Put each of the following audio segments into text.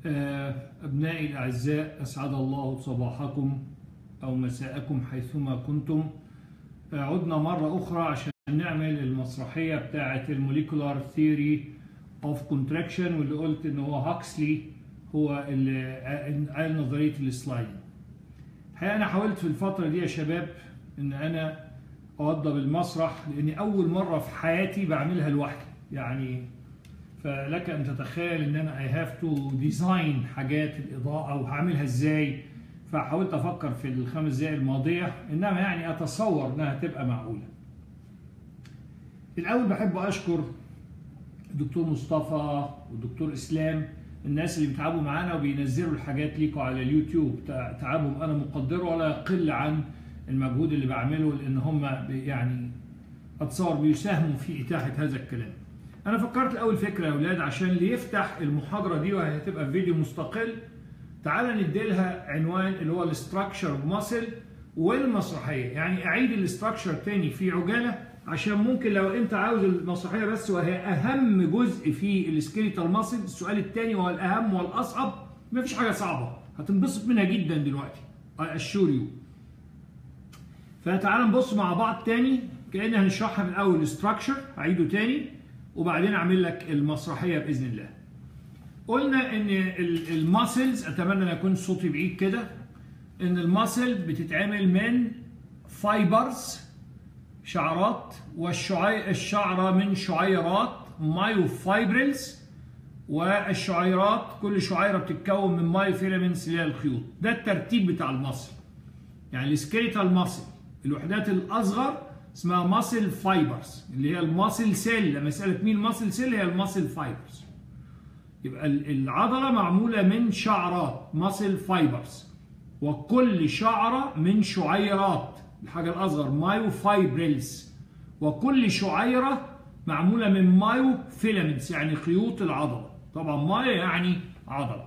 أبنائي الأعزاء أسعد الله صباحكم أو مساءكم حيثما كنتم عدنا مرة أخرى عشان نعمل المسرحية بتاعة الموليكولار ثيوري اوف كونتراكشن واللي قلت ان هو هاكسلي هو اللي قال نظرية السلايدنج الحقيقة أنا حاولت في الفترة دي يا شباب إن أنا أوضب المسرح لأني أول مرة في حياتي بعملها لوحدي يعني فلك ان تتخيل ان انا اي هاف تو ديزاين حاجات الاضاءه وهعملها ازاي فحاولت افكر في الخمس دقائق الماضيه انما يعني اتصور انها تبقى معقوله. الاول بحب اشكر الدكتور مصطفى والدكتور اسلام الناس اللي بيتعبوا معانا وبينزلوا الحاجات ليكم على اليوتيوب تعبهم انا مقدره ولا يقل عن المجهود اللي بعمله لان هم يعني اتصور بيساهموا في اتاحه هذا الكلام. انا فكرت الاول فكره يا اولاد عشان اللي يفتح المحاضره دي وهي هتبقى فيديو مستقل تعالى نديلها عنوان اللي هو الاستراكشر ماسل والمسرحيه يعني اعيد الاستراكشر تاني في عجاله عشان ممكن لو انت عاوز المسرحيه بس وهي اهم جزء في السكيليتال ماسل السؤال الثاني وهو الاهم والاصعب مفيش حاجه صعبه هتنبسط منها جدا دلوقتي اشور يو فتعالى نبص مع بعض تاني كأن هنشرحها من اول الاستراكشر اعيده تاني وبعدين اعمل لك المسرحيه باذن الله. قلنا ان الماسلز اتمنى ان يكون صوتي بعيد كده ان الماسل بتتعمل من فايبرز شعرات والشعره من شعيرات مايوفايبرلز والشعيرات كل شعيره بتتكون من مايوفيلامنتس اللي هي الخيوط ده الترتيب بتاع الماسل يعني السكيليتال ماسل الوحدات الاصغر اسمها ماسل فايبرز اللي هي الماسل سيل لما اسالك مين ماسل سيل هي الماسل فايبرز يبقى العضله معموله من شعرات ماسل فايبرز وكل شعره من شعيرات الحاجه الاصغر مايو فايبريلز وكل شعيره معموله من مايو فيلامنتس يعني خيوط العضله طبعا مايو يعني عضله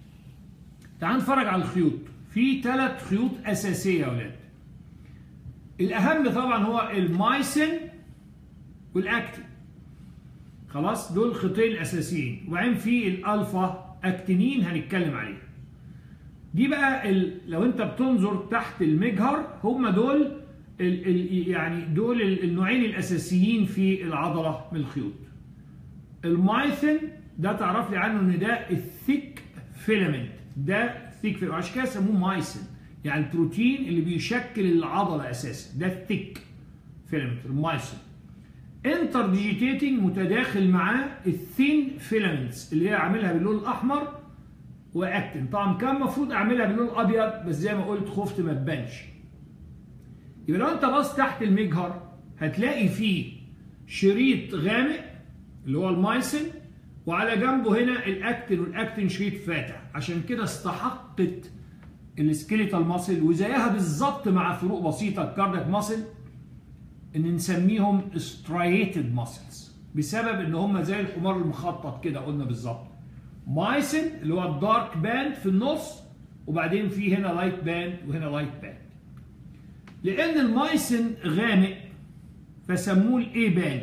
تعال نتفرج على الخيوط في ثلاث خيوط اساسيه يا اولاد الاهم طبعا هو المايسين والاكتين خلاص دول الخطين الاساسيين وبعدين في الالفا اكتينين هنتكلم عليه دي بقى ال... لو انت بتنظر تحت المجهر هم دول ال... ال... يعني دول النوعين الاساسيين في العضله من الخيوط المايسين ده تعرف لي عنه ان ده الثيك فيلامنت ده ثيك فيلامنت عشان كده سموه مايسين يعني البروتين اللي بيشكل العضله اساسا ده الثيك فيلامنت المايسين انتر ديجيتيتنج متداخل معاه الثين فيلامنتس اللي هي عاملها باللون الاحمر واكتن طبعا كان المفروض اعملها باللون الابيض بس زي ما قلت خفت ما تبانش يبقى لو انت بص تحت المجهر هتلاقي فيه شريط غامق اللي هو المايسين وعلى جنبه هنا الاكتين والاكتين شريط فاتح عشان كده استحقت السكيليتال ماسل وزيها بالظبط مع فروق بسيطه الكاردياك ماسل ان نسميهم سترايتد ماسلز بسبب ان هم زي الحمار المخطط كده قلنا بالظبط مايسن اللي هو الدارك باند في النص وبعدين في هنا لايت باند وهنا لايت باند لان المايسن غامق فسموه الاي باند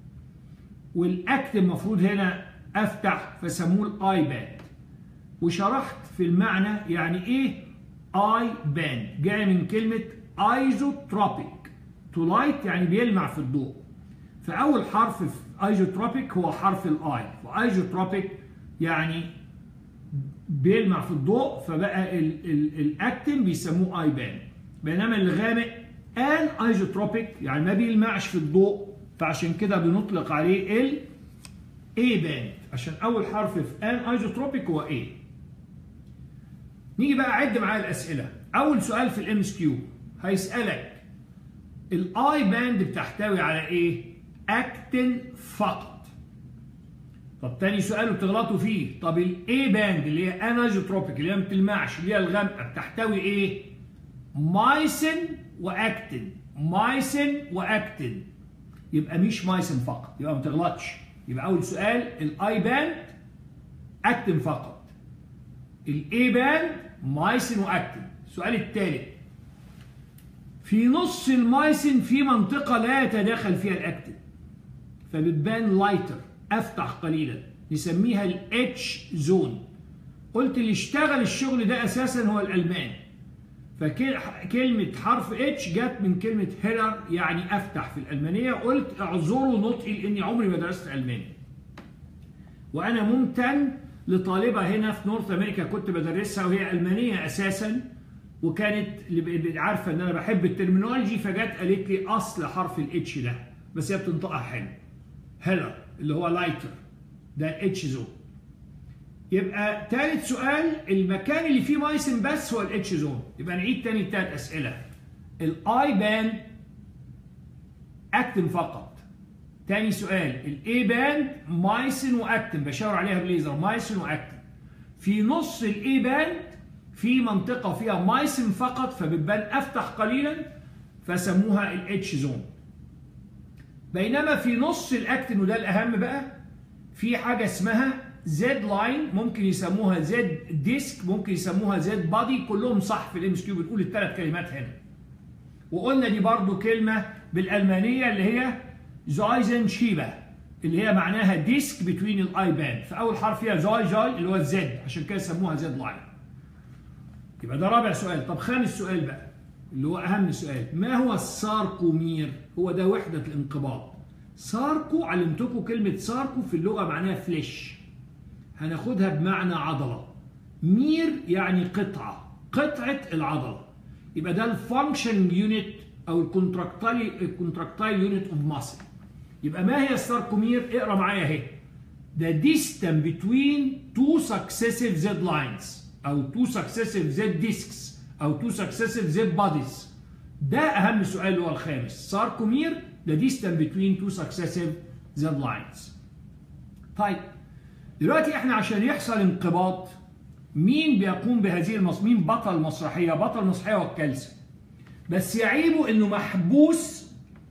والاكت المفروض هنا افتح فسموه الاي باند وشرحت في المعنى يعني ايه اي باند جاي من كلمه ايزوتروبيك تو لايت يعني بيلمع في الضوء فاول حرف في ايزوتروبيك هو حرف الاي وايزوتروبيك يعني بيلمع في الضوء فبقى الاكتين بيسموه اي باند بينما الغامق ان ايزوتروبيك يعني ما بيلمعش في الضوء فعشان كده بنطلق عليه ال اي باند عشان اول حرف في ان ايزوتروبيك هو اي نيجي بقى عد معايا الاسئله اول سؤال في الام اس كيو هيسالك الاي باند بتحتوي على ايه اكتين فقط طب تاني سؤال وتغلطوا فيه طب الاي باند اللي هي انايزوتروبيك اللي هي ما بتلمعش اللي هي الغامقه بتحتوي ايه مايسين واكتين مايسين واكتين يبقى مش مايسين فقط يبقى ما تغلطش يبقى اول سؤال الاي باند اكتين فقط الاي باند مايسين واكتين السؤال الثالث في نص المايسين في منطقة لا يتداخل فيها الأكتين فبتبان لايتر أفتح قليلا نسميها الاتش زون قلت اللي اشتغل الشغل ده اساسا هو الالمان فكلمة حرف اتش جت من كلمة هيلر يعني افتح في الالمانية قلت اعذروا نطقي لاني عمري ما درست الماني وانا ممتن لطالبة هنا في نورث امريكا كنت بدرسها وهي المانية اساسا وكانت اللي عارفة ان انا بحب الترمينولوجي فجت قالت لي اصل حرف الاتش ده بس هي بتنطقها حلو هيلر اللي هو لايتر ده الاتش زون يبقى ثالث سؤال المكان اللي فيه مايسن بس هو الاتش زون يبقى نعيد تاني الثلاث اسئله الاي بان اكتم فقط تاني سؤال الاي بان مايسن واكتم بشاور عليها بليزر مايسن واكتم في نص الاي بان في منطقه فيها مايسن فقط فبتبان افتح قليلا فسموها الاتش زون بينما في نص الاكتن وده الاهم بقى في حاجه اسمها زد لاين ممكن يسموها زد ديسك ممكن يسموها زد بادي كلهم صح في الام اس كيو بنقول الثلاث كلمات هنا وقلنا دي برضو كلمه بالالمانيه اللي هي زايزن شيبا اللي هي معناها ديسك بتوين الاي باند فاول حرف فيها زاي جاي اللي هو الزد عشان كده سموها زد لاين يبقى ده رابع سؤال طب خامس سؤال بقى اللي هو اهم سؤال ما هو الساركومير هو ده وحده الانقباض ساركو علمتكم كلمه ساركو في اللغه معناها فليش هناخدها بمعنى عضله مير يعني قطعه قطعه العضله يبقى ده الفانكشن يونت او الكونتراكتايل الكونتراكتايل يونت اوف ماسل يبقى ما هي الساركومير اقرا معايا اهي the distance between two successive Z lines او two successive Z discs او two successive Z bodies ده اهم سؤال هو الخامس ساركومير the distance between two successive Z lines طيب دلوقتي احنا عشان يحصل انقباض مين بيقوم بهذه المص... مين بطل المسرحيه بطل المسرحيه هو الكالسيوم بس يعيبه انه محبوس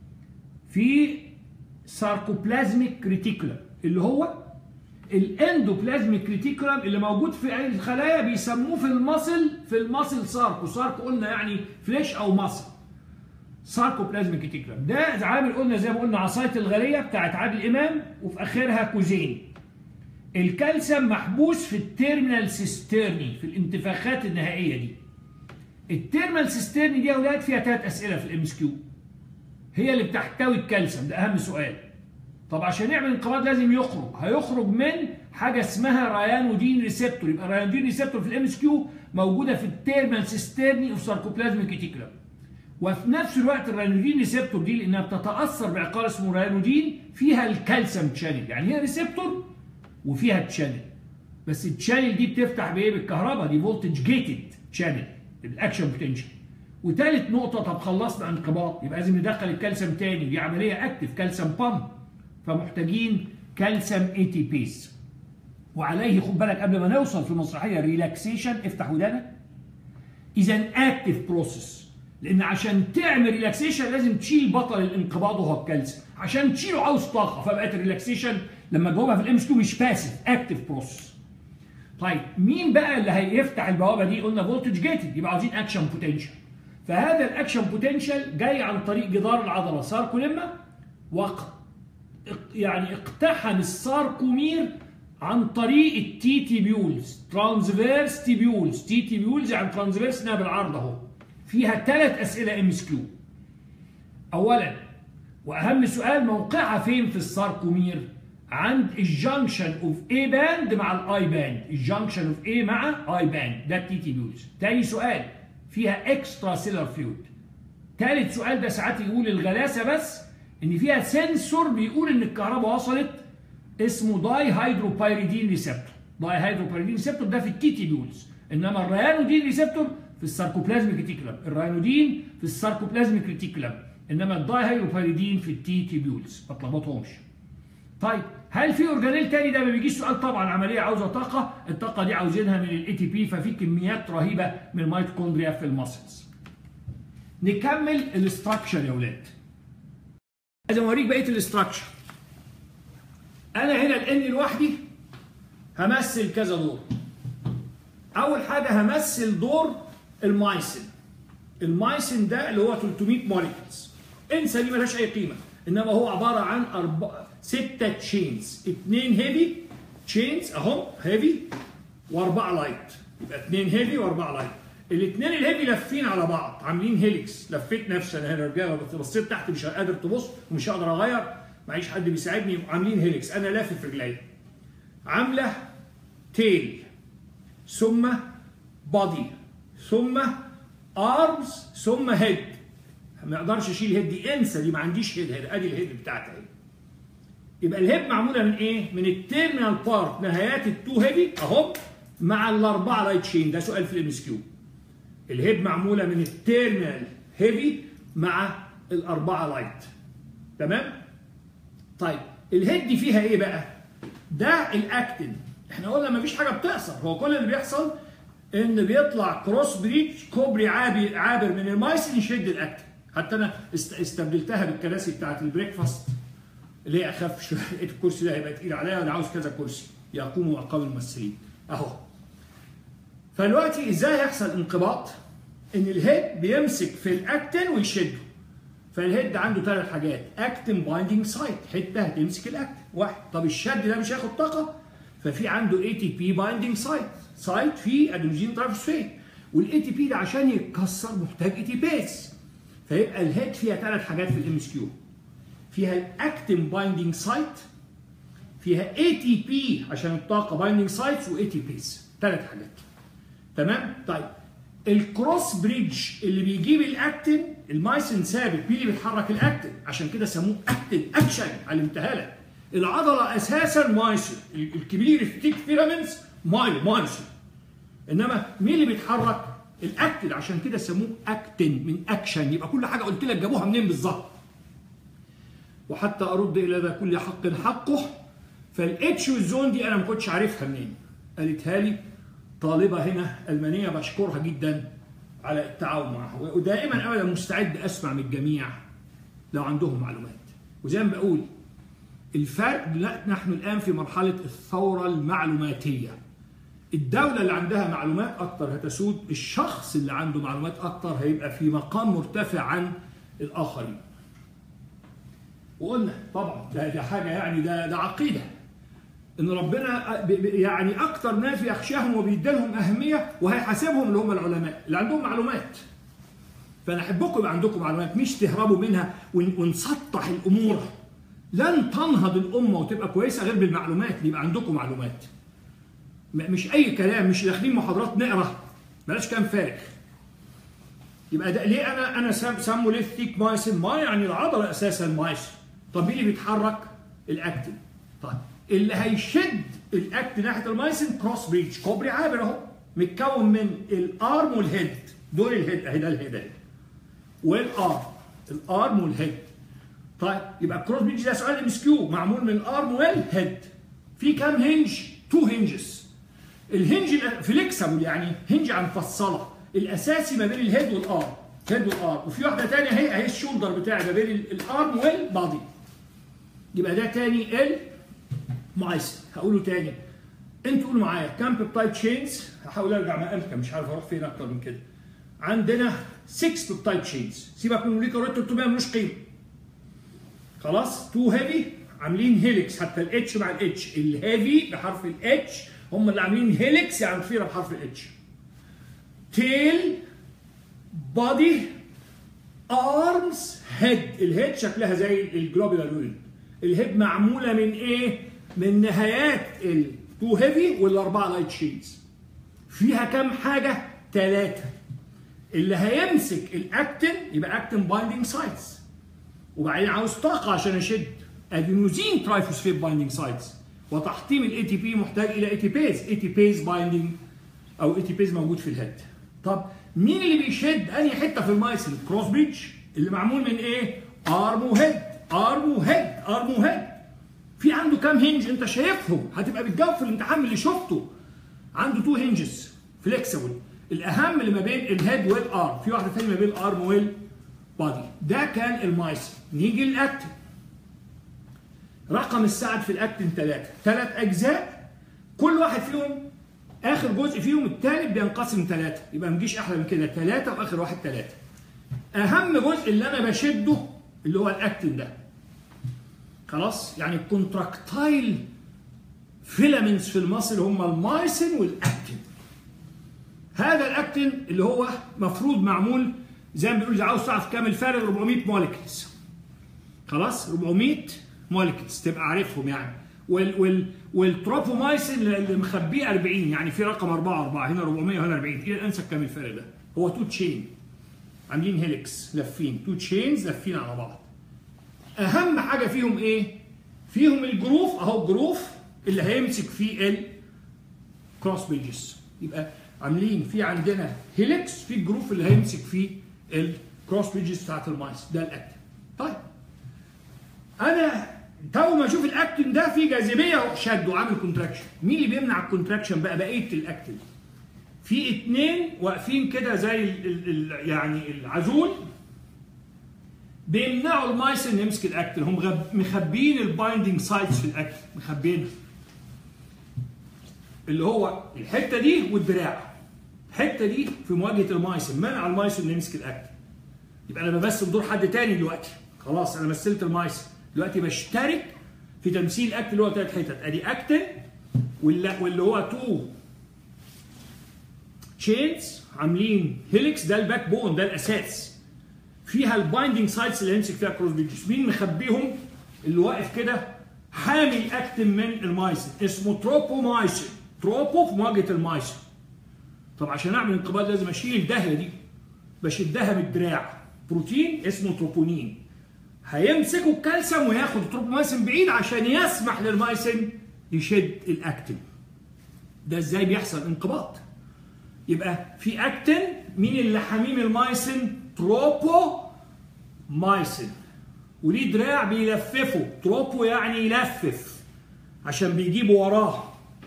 في ساركوبلازميك ريتيكولم اللي هو الاندوبلازميك ريتيكولم اللي موجود في الخلايا بيسموه في المصل في المصل ساركو ساركو قلنا يعني فليش او مصل ساركوبلازميك ريتيكولم ده عامل قلنا زي ما قلنا عصايه الغاليه بتاعت عادل امام وفي اخرها كوزين الكالسيوم محبوس في التيرمينال سيسترني في الانتفاخات النهائيه دي التيرمينال سيسترني دي يا اولاد فيها ثلاث اسئله في الام اس كيو هي اللي بتحتوي الكالسيوم ده اهم سؤال طب عشان نعمل انقباض لازم يخرج هيخرج من حاجه اسمها ريانودين ريسبتور يبقى الريانودين ريسبتور في الام اس كيو موجوده في التيرمينال سيسترني اوف ساركوبلازميك ريتيكولم وفي نفس الوقت الريانودين ريسبتور دي لانها بتتاثر بعقار اسمه ريانودين فيها الكالسيوم تشانل يعني هي ريسبتور وفيها تشانل بس التشانل دي بتفتح بايه بالكهرباء دي فولتج جيتد تشانل الاكشن بوتنشال وثالث نقطه طب خلصنا انقباض يبقى لازم ندخل الكالسيوم تاني دي عمليه اكتف كالسيوم بامب فمحتاجين كالسيوم اي تي بيز وعليه خد بالك قبل ما نوصل في المسرحيه ريلاكسيشن افتح ودانك اذا اكتف بروسيس لان عشان تعمل ريلاكسيشن لازم تشيل بطل الانقباض وهو الكالسيوم عشان تشيله عاوز طاقه فبقت الريلاكسيشن لما جاوبها في الام اس كيو مش باسف اكتف بروسيس طيب مين بقى اللي هيفتح البوابه دي قلنا فولتج جيتد يبقى عاوزين اكشن بوتنشال فهذا الاكشن بوتنشال جاي عن طريق جدار العضله ساركوليما وق يعني اقتحم الساركومير عن طريق التي تيبيولز ترانسفيرس تيبيولز تي تيبيولز يعني ترانسفيرس انها بالعرض اهو فيها ثلاث اسئله ام اس كيو اولا واهم سؤال موقعها فين في الساركومير عند الجنكشن اوف اي باند مع الاي باند الجنكشن اوف اي مع اي باند ده التي تيبيولز تاني سؤال فيها اكسترا سيلر فلويد ثالث سؤال ده ساعات يقول الغلاسه بس ان فيها سنسور بيقول ان الكهرباء وصلت اسمه داي هيدروبايريدين ريسبتور داي هيدروبايريدين ريسبتور ده في التي تيبيولز انما الريانودين ريسبتور في الساركوبلازميك ريتيكولم الريانودين في الساركوبلازميك ريتيكولم انما الداي هيدروبايريدين في التي تيبيولز ما تلخبطهمش طيب هل في اورجانيل تاني ده ما بيجيش سؤال طبعا عمليه عاوزه طاقه الطاقه دي عاوزينها من الاي تي بي ففي كميات رهيبه من الميتوكوندريا في الماسلز نكمل الاستراكشر يا اولاد لازم اوريك بقيه الاستراكشر انا هنا لاني لوحدي همثل كذا دور اول حاجه همثل دور المايسن المايسن ده اللي هو 300 موليكولز انسى دي ملهاش اي قيمه انما هو عباره عن أربعة ستة تشينز اثنين هيفي تشينز اهم هيفي واربعه لايت يبقى اثنين هيفي واربعه لايت الاثنين الهيفي لافين على بعض عاملين هيليكس لفيت نفسي انا هنا رجاله بس بصيت تحت مش قادر تبص ومش هقدر اغير معيش حد بيساعدني عاملين هيليكس انا لافف رجلي عامله تيل ثم بادي ثم ارمز ثم هيد ما اقدرش اشيل هيد دي انسى دي ما عنديش هيد هيد ادي الهيد بتاعتي اهي يبقى الهيب معموله من ايه؟ من التيرمينال بارت نهايات التو هيفي اهو مع الاربعه لايت شين ده سؤال في الام اس كيو الهيب معموله من التيرمينال هيفي مع الاربعه لايت تمام؟ طيب الهيد دي فيها ايه بقى؟ ده الاكتن احنا قلنا مفيش حاجه بتحصل هو كل اللي بيحصل ان بيطلع كروس بريتش كوبري عابر عابر من المايسن يشد الاكتن حتى انا استبدلتها بالكراسي بتاعت البريكفاست اللي هي اخف شويه لقيت الكرسي ده هيبقى تقيل عليا وانا عاوز كذا كرسي يقوم مقام الممثلين اهو فدلوقتي ازاي يحصل انقباض ان الهيد بيمسك في الاكتن ويشده فالهيد عنده ثلاث حاجات اكتن بايندينج سايت حته هتمسك الاكتن واحد طب الشد ده مش هياخد طاقه ففي عنده اي تي بي بايندينج سايت سايت فيه ادينوزين ترايفوسفيت والاي تي بي ده عشان يتكسر محتاج اي تي بيز فيبقى الهيد فيها ثلاث حاجات في الام اس كيو فيها الاكتين بايندينج سايت فيها اي تي بي عشان الطاقه بايندينج سايتس واي تي بيز ثلاث حاجات تمام طيب الكروس بريدج اللي بيجيب الاكتين المايسن ثابت مين اللي بيتحرك الاكتين عشان كده سموه اكتين اكشن علمتها لك العضله اساسا مايسن الكبير الثيك فيلامنتس مايل مايسن انما مين اللي بيتحرك الاكتين عشان كده سموه اكتين من اكشن يبقى كل حاجه قلت لك جابوها منين بالظبط وحتى ارد الى ذا كل حق حقه فالاتش والزون دي انا ما كنتش عارفها منين قالتها لي طالبه هنا المانيه بشكرها جدا على التعاون معها ودائما ابدا مستعد اسمع من الجميع لو عندهم معلومات وزي ما بقول الفرق لا نحن الان في مرحله الثوره المعلوماتيه الدوله اللي عندها معلومات اكتر هتسود الشخص اللي عنده معلومات اكتر هيبقى في مقام مرتفع عن الاخرين وقلنا طبعا ده, ده حاجه يعني ده ده عقيده ان ربنا يعني اكتر ناس يخشاهم وبيديلهم اهميه وهيحاسبهم اللي هم العلماء اللي عندهم معلومات فانا احبكم يبقى عندكم معلومات مش تهربوا منها ونسطح الامور لن تنهض الامه وتبقى كويسه غير بالمعلومات يبقى عندكم معلومات مش اي كلام مش داخلين محاضرات نقرا بلاش كلام فارغ يبقى ده ليه انا انا سموا ليه ثيك مايسن ما يعني العضله اساسا مايسن طب مين اللي بيتحرك الاكتن طيب اللي هيشد الاكت ناحيه المايسن كروس بريتش كوبري عابر اهو متكون من الارم والهيد دول الهيد اهي ده الهيد اهي والارم الارم والهيد طيب يبقى الكروس بريتش ده سؤال ام اس كيو معمول من الارم والهيد في كام هنج؟ تو هنجز الهنج فليكسبل يعني هنج عن فصله الاساسي ما بين الهيد والارم هيد والارم وفي واحده ثانيه اهي اهي الشولدر بتاعي ما بين الارم والبادي يبقى ده تاني المايسن هقوله تاني انتوا قولوا معايا كام بيبتايد تشينز هحاول ارجع مقامكم مش عارف اروح فين اكتر من كده عندنا 6 بيبتايد تشينز سيبك من ليكا 300 ملوش قيمه خلاص 2 هيفي عاملين هيليكس حتى الاتش مع الاتش الهيفي بحرف الاتش هم اللي عاملين هيليكس يعني ضفيره بحرف الاتش تيل بادي ارمز هيد الهيد شكلها زي الجلوبيولار يونت الهيد معموله من ايه؟ من نهايات التو هيفي والاربعه لايت شيدز فيها كام حاجه؟ ثلاثه اللي هيمسك الاكتن يبقى اكتن بايندينج سايتس وبعدين عاوز طاقه عشان اشد ادينوزين ترايفوسفيت بايندينج سايتس وتحطيم الاي تي بي محتاج الى اي تي بيز اي تي بيز بايندينج او اي تي بيز موجود في الهيد طب مين اللي بيشد انهي حته في المايسل كروس بريتش اللي معمول من ايه ارم وهيد ارم وهيد ارم وهيد في عنده كام هنج انت شايفهم هتبقى بتجاوب في الامتحان اللي شفته عنده تو هنجز فليكسبل الاهم اللي ما بين الهيد والارم في واحده ثانيه ما بين الارم والبادي ده كان المايسل نيجي للاكتن رقم السعد في الاكتن ثلاثه ثلاث اجزاء كل واحد فيهم اخر جزء فيهم الثالث بينقسم ثلاثه يبقى ما نجيش احلى من كده ثلاثه واخر واحد ثلاثه اهم جزء اللي انا بشده اللي هو الاكتن ده خلاص يعني الكونتراكتايل فيلامنتس في المصل هم المايسين والاكتين هذا الاكتين اللي هو مفروض معمول زي ما بيقول إذا عاوز تعرف كام الفارق 400 مولكيولز خلاص 400 مولكيولز تبقى عارفهم يعني وال وال والتروبومايسين اللي مخبيه 40 يعني في رقم 4 4 هنا 400 وهنا 40 ايه انسى كام الفرق ده هو تو تشين عاملين هيلكس لافين تو تشينز لافين على بعض اهم حاجه فيهم ايه فيهم الجروف اهو الجروف اللي هيمسك فيه الكروس بيجز يبقى عاملين في عندنا هيلكس في الجروف اللي هيمسك فيه الكروس بيجز بتاعت المايس ده الاكتين طيب انا تو ما اشوف الاكتين ده في جاذبيه شد وعامل كونتراكشن مين اللي بيمنع الكونتراكشن بقى بقيه الاكتين في اتنين واقفين كده زي ال ال ال يعني العزول بيمنعوا المايسن يمسك الاكتين هم غب- مخبيين البايندنج سايتس في الاكتين مخبيينها اللي هو الحته دي والدراع الحته دي في مواجهه المايسن منع المايسن انه يمسك الاكتين يبقى انا بمثل دور حد تاني دلوقتي خلاص انا مثلت المايسن دلوقتي بشترك في تمثيل اكتين اللي هو ثلاث حتت ادي اكتين واللي واللي هو تو تشينز عاملين هيليكس ده الباك بون ده الاساس فيها البايندنج سايتس اللي هيمسك فيها كروس بيجز مين مخبيهم اللي واقف كده حامي اكتم من المايسن اسمه تروبومايسن تروبو في مواجهه المايسن طب عشان اعمل انقباض لازم اشيل الدهيه دي بشدها بالدراع بروتين اسمه تروبونين هيمسكوا الكالسيوم وياخد التروبومايسن بعيد عشان يسمح للمايسن يشد الاكتين ده ازاي بيحصل انقباض يبقى في اكتين مين اللي حميم المايسن تروبو مايسن وليه دراع بيلففه تروبو يعني يلفف عشان بيجيبوا وراه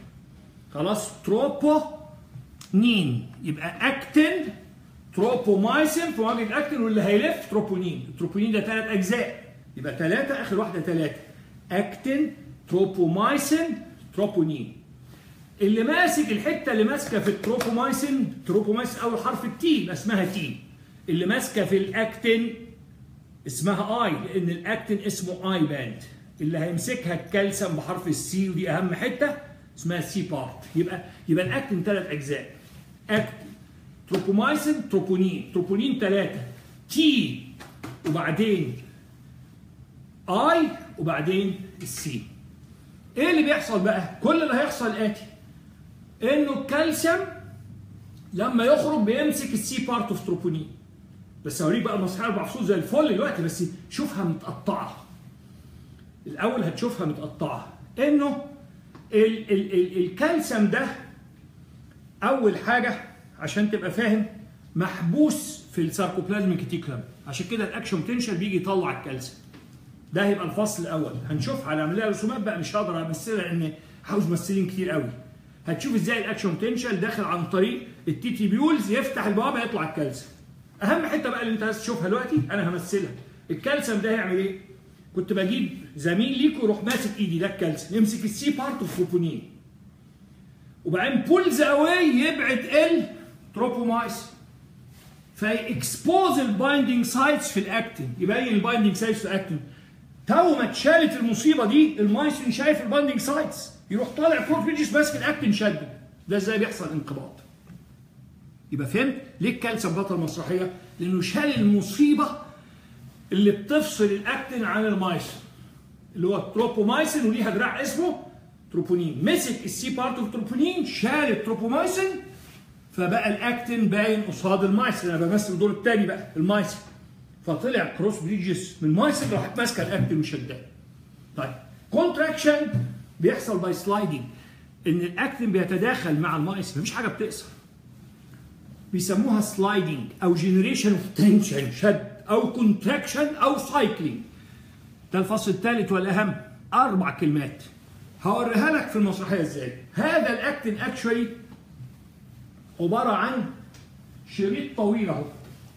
خلاص تروبو نين يبقى اكتين تروبومايسين في مواجهه الاكتين واللي هيلف تروبونين التروبونين ده ثلاث اجزاء يبقى ثلاثه اخر واحده ثلاثه اكتين تروبومايسين تروبونين اللي ماسك الحته اللي ماسكه في التروبومايسين تروبومايسين اول حرف التي يبقى اسمها تي اللي ماسكه في الاكتين اسمها اي لان الاكتين اسمه اي باند اللي هيمسكها الكالسيوم بحرف السي ودي اهم حته اسمها سي بارت يبقى يبقى الاكتين ثلاث اجزاء اكتين تروبومايسين تروبونين تروبونين ثلاثه تي وبعدين اي وبعدين السي ايه اللي بيحصل بقى كل اللي هيحصل الاتي انه الكالسيوم لما يخرج بيمسك السي بارت اوف تروبونين بس هوريك بقى المسحره محفوظ زي الفل دلوقتي بس شوفها متقطعه الاول هتشوفها متقطعه انه ال ال ال الكالسيوم ده اول حاجه عشان تبقى فاهم محبوس في الساركوبلازميك ريتيكولم عشان كده الاكشن بوتنشال بيجي يطلع الكالسيوم ده هيبقى الفصل الاول هنشوفها هنعمل لها رسومات بقى مش هقدر امثلها لان عاوز ممثلين كتير قوي هتشوف ازاي الاكشن بوتنشال داخل عن طريق التي تي بيولز يفتح البوابه يطلع الكالسيوم اهم حته بقى اللي انت عايز تشوفها دلوقتي انا همثلها الكالسيوم ده هيعمل ايه كنت بجيب زميل ليك ويروح ماسك ايدي ده الكالسيوم يمسك السي بارت اوف تروبونين وبعدين بولز اواي يبعد التروبومايس فيكسبوز البايندنج سايتس في الاكتين يبين البايندنج سايتس في الاكتين تو ما اتشالت المصيبه دي المايسين شايف البايندنج سايتس يروح طالع كروس بيجيس ماسك الاكتين شده ده ازاي بيحصل انقباض يبقى فهمت ليه الكالسيوم بطل مسرحيه لانه شال المصيبه اللي بتفصل الاكتين عن المايسين اللي هو التروبومايسين وليها دراع اسمه تروبونين مسك السي بارت اوف تروبونين شال التروبومايسين فبقى الاكتين باين قصاد المايسين انا بمثل الدور الثاني بقى المايسين فطلع كروس بريدجز من المايسين راحت ماسكه الاكتين وشداه طيب كونتراكشن بيحصل باي سلايدنج ان الاكتين بيتداخل مع المايسين مفيش حاجه بتقصر بيسموها سلايدنج او جنريشن اوف تنشن شد او كونتراكشن او سايكلينج ده الفصل الثالث والاهم اربع كلمات هوريها لك في المسرحيه ازاي هذا الاكتين اكشولي عباره عن شريط طويل اهو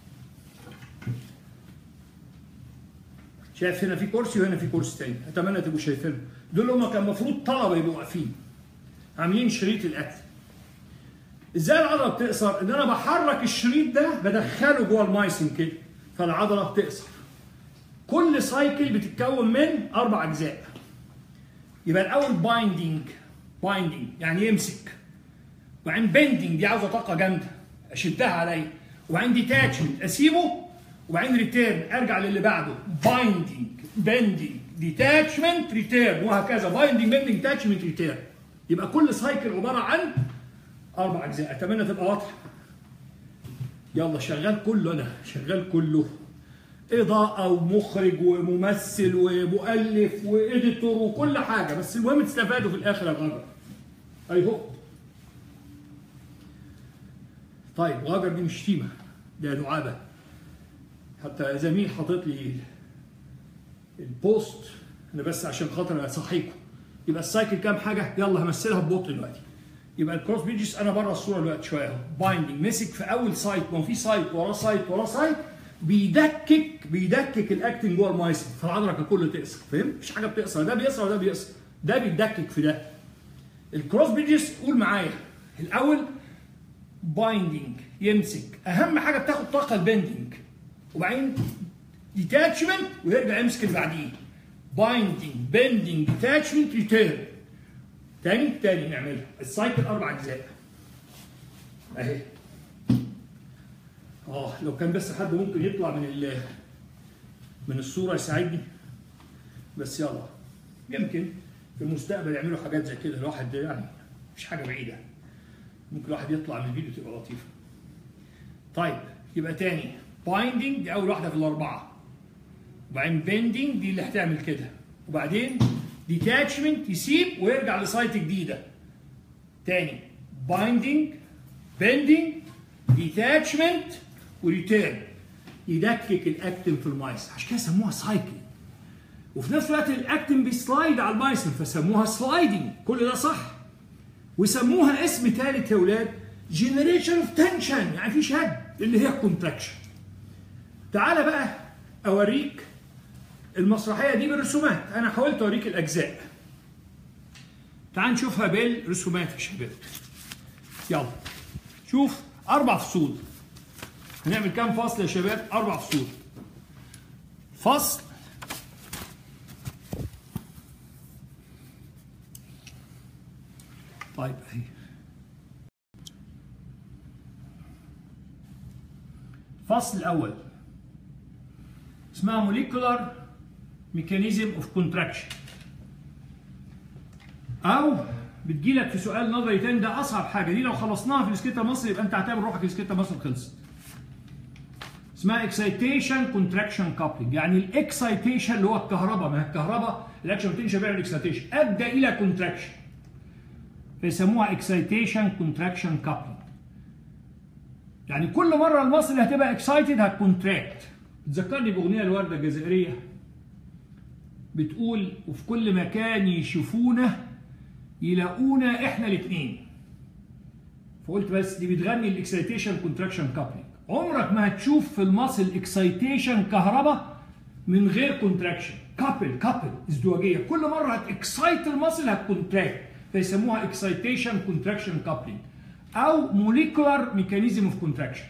شايف هنا في كرسي وهنا في كرسي تاني اتمنى تبقوا شايفينه دول هم كان المفروض طلبه يبقوا واقفين عاملين شريط الاكل ازاي العضله بتقصر ان انا بحرك الشريط ده بدخله جوه المايسين كده فالعضله بتقصر كل سايكل بتتكون من اربع اجزاء يبقى الاول بايندينج بايندينج يعني يمسك وبعدين بندنج دي عاوزه طاقه جامده اشدها عليا وبعدين ديتاتشمنت اسيبه وبعدين ريتيرن ارجع للي بعده بايندينج بندنج ديتاتشمنت ريتيرن وهكذا بايندينج بندنج ديتاتشمنت ريتيرن يبقى كل سايكل عباره عن اربع اجزاء اتمنى تبقى واضحه يلا شغال كله انا شغال كله اضاءه ومخرج وممثل ومؤلف واديتور وكل حاجه بس المهم تستفادوا في الاخر يا غجر اي هوب طيب غجر دي مش شتيمه ده دعابه حتى زميل حاطط لي البوست انا بس عشان خاطر اصحيكم يبقى السايكل كام حاجه يلا همثلها ببطء دلوقتي يبقى الكروس بيجز انا بره الصوره دلوقتي شويه اهو بايندنج مسك في اول سايت ما هو في سايت وراه سايت وراه سايت بيدكك بيدكك الاكتنج جوه المايسن فالعضله ككل تقصر فاهم؟ مفيش حاجه بتقصر ده بيقصر وده بيقصر ده بيدكك في ده الكروس بيجز قول معايا الاول بايندنج يمسك اهم حاجه بتاخد طاقه البندنج وبعدين ديتاتشمنت ويرجع يمسك اللي بعديه بايندنج بندنج ديتاتشمنت ريتيرن تاني تاني نعملها السايكل اربع اجزاء اهي اه لو كان بس حد ممكن يطلع من ال من الصوره يساعدني بس يلا يمكن في المستقبل يعملوا حاجات زي كده الواحد يعني مش حاجه بعيده ممكن الواحد يطلع من الفيديو تبقى لطيفه طيب يبقى تاني بايندنج دي اول واحده في الاربعه وبعدين بيندنج دي اللي هتعمل كده وبعدين ديتاتشمنت يسيب ويرجع لسايت جديده تاني بايندنج بيندنج ديتاتشمنت وريتيرن يدكك الاكتين في المايسن عشان كده سموها سايكل وفي نفس الوقت الاكتين بيسلايد على المايسن فسموها سلايدنج كل ده صح وسموها اسم ثالث يا اولاد جنريشن اوف تنشن يعني في شد اللي هي الكونتراكشن تعالى بقى اوريك المسرحيه دي بالرسومات انا حاولت اوريك الاجزاء تعال نشوفها بالرسومات يا شباب يلا شوف اربع فصول هنعمل كام فصل يا شباب اربع فصول فصل طيب اهي الفصل الاول اسمها موليكولار ميكانيزم اوف كونتراكشن او بتجيلك في سؤال نظري تاني ده اصعب حاجه دي لو خلصناها في السكيتا مصر يبقى انت اعتبر روحك السكيتا مصر خلصت اسمها اكسايتيشن كونتراكشن كابلنج يعني الاكسايتيشن اللي هو الكهرباء ما هي الكهرباء الاكشن بوتنشال بيعمل اكسايتيشن ادى الى كونتراكشن فيسموها اكسايتيشن كونتراكشن كابلنج يعني كل مره المصل اللي هتبقى اكسايتد هتكونتراكت تذكرني باغنيه الورده الجزائريه بتقول وفي كل مكان يشوفونا يلاقونا احنا الاثنين فقلت بس دي بتغني الاكسايتيشن كونتراكشن كابلنج عمرك ما هتشوف في المصل اكسايتيشن كهرباء من غير كونتراكشن كابل كابل ازدواجيه كل مره هتكسايت المصل هتكونتراكت فيسموها اكسايتيشن كونتراكشن كابلنج او موليكولار ميكانيزم اوف كونتراكشن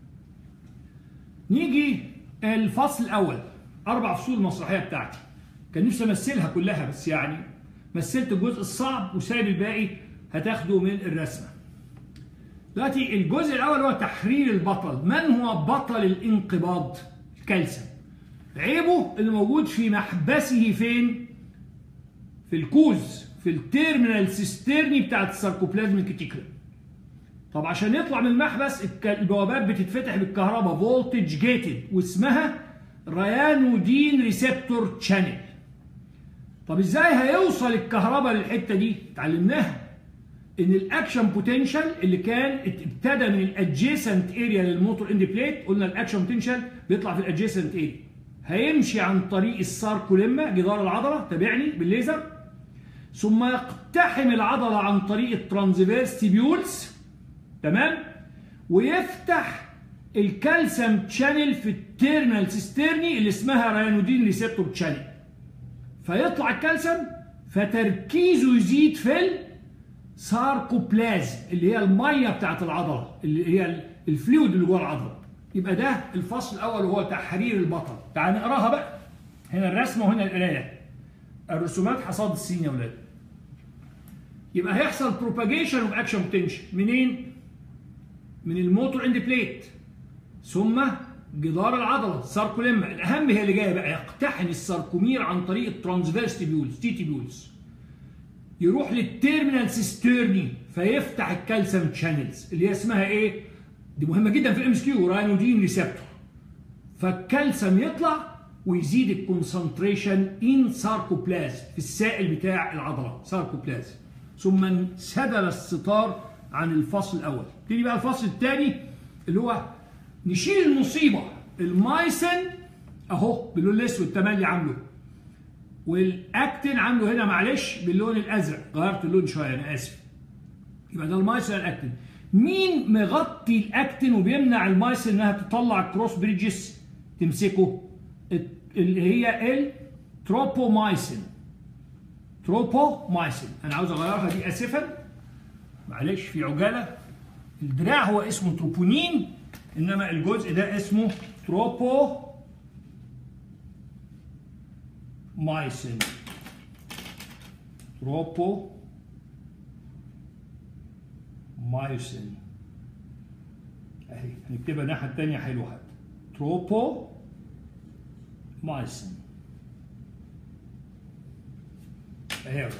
نيجي الفصل الاول اربع فصول المسرحيه بتاعتي كان نفسي امثلها كلها بس يعني مثلت الجزء الصعب وسايب الباقي هتاخده من الرسمه دلوقتي الجزء الاول هو تحرير البطل من هو بطل الانقباض الكالسيوم عيبه اللي موجود في محبسه فين في الكوز في التيرمينال سيسترني بتاعت الساركوبلازم الكتيكولم طب عشان يطلع من المحبس البوابات بتتفتح بالكهرباء فولتج جيتد واسمها ريانودين ريسبتور تشانل طب ازاي هيوصل الكهرباء للحته دي اتعلمناها ان الاكشن بوتنشال اللي كان ابتدى من الادجيسنت اريا للموتور اند بليت قلنا الاكشن بوتنشال بيطلع في الادجيسنت اريا هيمشي عن طريق الساركوليما جدار العضله تابعني بالليزر ثم يقتحم العضله عن طريق الترانزفيرس تيبيولز تمام ويفتح الكالسيوم تشانل في التيرنال سيسترني اللي اسمها ريانودين ريسبتور تشانل فيطلع الكالسيوم فتركيزه يزيد في الساركوبلازم اللي هي الميه بتاعت العضله اللي هي الفلويد اللي جوه العضله يبقى ده الفصل الاول وهو تحرير البطل تعال نقراها بقى هنا الرسمه وهنا القرايه الرسومات حصاد السين يا ولاد يبقى هيحصل بروباجيشن اوف اكشن بوتنشال منين؟ من الموتور اند بليت ثم جدار العضله الساركوليما الاهم هي اللي جايه بقى يقتحم الساركومير عن طريق الترانسفيرس تيبيولز تي تيبيولز يروح للتيرمينال سيسترني فيفتح الكالسيوم تشانلز اللي هي اسمها ايه؟ دي مهمه جدا في الام اس كيو راينودين ريسبتور فالكالسيوم يطلع ويزيد الكونسنتريشن ان ساركوبلازم في السائل بتاع العضله ساركوبلازم ثم انسدل الستار عن الفصل الاول تيجي بقى الفصل الثاني اللي هو نشيل المصيبه المايسن اهو باللون الاسود تملي عامله والاكتين عامله هنا معلش باللون الازرق غيرت اللون شويه انا اسف يبقى ده المايسن الاكتين مين مغطي الاكتين وبيمنع المايسن انها تطلع الكروس بريدجز تمسكه اللي هي التروبومايسين تروبومايسين انا عاوز اغيرها دي اسفا معلش في عجاله الدراع هو اسمه تروبونين انما الجزء ده اسمه تروبو مايسين تروبو مايسين اهي هنكتبها الناحيه الثانيه حلوه حتى تروبو مايسين اهي يا ولد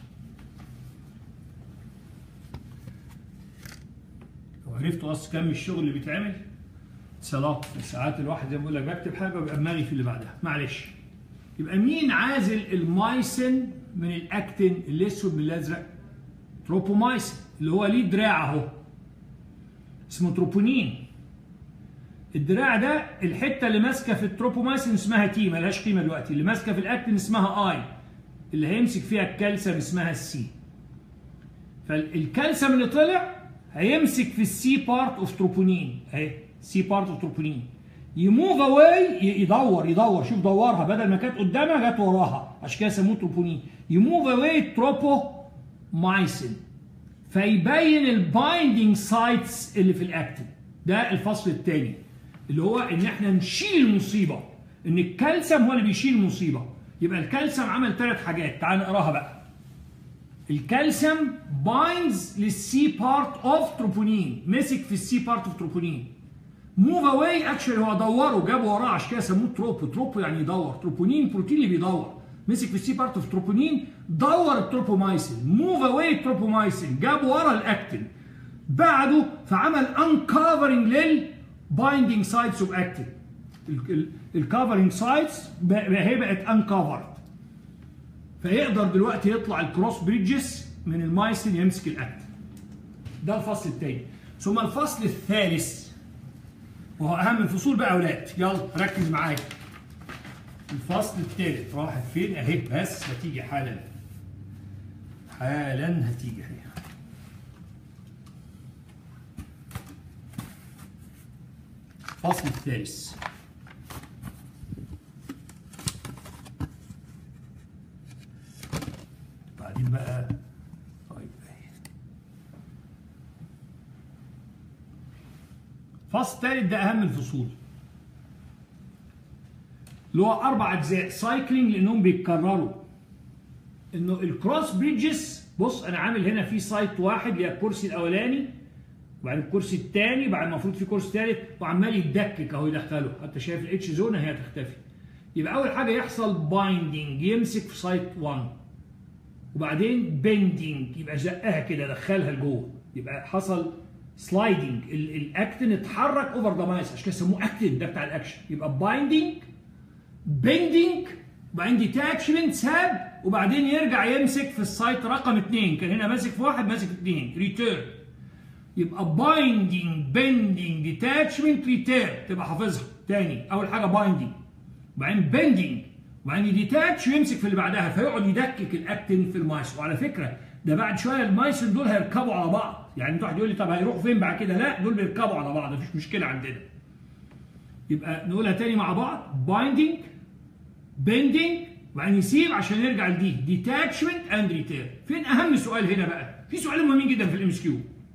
لو عرفتوا اصل كم الشغل اللي بيتعمل صلاة ساعات الواحد زي ما بقول لك بكتب حاجه وبيبقى دماغي في اللي بعدها معلش يبقى مين عازل المايسين من الاكتين الاسود من الازرق تروبومايسين اللي هو ليه دراع اهو اسمه تروبونين الدراع ده الحته اللي ماسكه في التروبومايسين اسمها تي ملهاش قيمه دلوقتي اللي ماسكه في الاكتين اسمها اي اللي هيمسك فيها الكالسيوم اسمها السي فالكالسيوم اللي طلع هيمسك في السي بارت اوف تروبونين اهي سي بارت اوف تروبونين يموف اواي يدور يدور شوف دورها بدل ما كانت قدامها جت وراها عشان كده سموه تروبونين يموف اواي تروبو مايسين فيبين البايندينج سايتس اللي في الاكتين ده الفصل الثاني اللي هو ان احنا نشيل المصيبه ان الكالسيوم هو اللي بيشيل المصيبه يبقى الكالسيوم عمل ثلاث حاجات تعال نقراها بقى الكالسيوم بايندز للسي بارت اوف تروبونين مسك في السي بارت اوف تروبونين موف اواي اكشلي هو دوره جابه وراه عشان كده سموه تروبو تروبو يعني يدور تروبونين بروتين اللي بيدور مسك في السي بارت اوف تروبونين دور التروبومايسين موف اواي التروبومايسين جاب ورا الاكتين بعده فعمل انكفرنج للبايندينج سايتس اوف اكتين الكفرنج سايتس هي بقت انكفرد فيقدر دلوقتي يطلع الكروس بريدجز من المايسين يمسك الاكتين ده الفصل الثاني ثم الفصل الثالث وهو اهم الفصول بقى يا اولاد يلا ركز معايا الفصل الثالث راحت فين اهي بس هتيجي حالا حالا هتيجي اهي الفصل الثالث بعدين بقى طيب الفصل الثالث ده اهم الفصول اللي هو اربع اجزاء سايكلينج لانهم بيتكرروا انه الكروس بريدجز بص انا عامل هنا في سايت واحد اللي هي الكرسي الاولاني وبعدين الكرسي الثاني بعد المفروض في كرسي ثالث وعمال يتدكك اهو يدخله حتى شايف الاتش زون هي هتختفي يبقى اول حاجه يحصل بايندينج يمسك في سايت 1 وبعدين بيندينج يبقى زقها كده دخلها لجوه يبقى حصل سلايدنج الاكتن اتحرك اوفر ذا مايس عشان كده سموه اكتن ده بتاع الاكشن يبقى بايندينج بيندينج وبعدين ديتاتشمنت ساب وبعدين يرجع يمسك في السايت رقم اثنين كان هنا ماسك في واحد ماسك في اثنين ريتيرن يبقى بايندينج بيندينج ديتاتشمنت ريتيرن تبقى حافظها تاني اول حاجه بايندينج وبعدين بيندينج وبعدين ديتاتش ويمسك في اللي بعدها فيقعد يدكك الاكتين في المايس وعلى فكره ده بعد شويه المايسن دول هيركبوا على بعض يعني انت واحد يقول لي طب هيروحوا فين بعد كده لا دول بيركبوا على بعض مفيش مشكله عندنا يبقى نقولها تاني مع بعض بايندينج بيندينج وبعدين يسيب عشان يرجع لدي ديتاتشمنت اند ريتير فين اهم سؤال هنا بقى في سؤالين مهمين جدا في الام اس كيو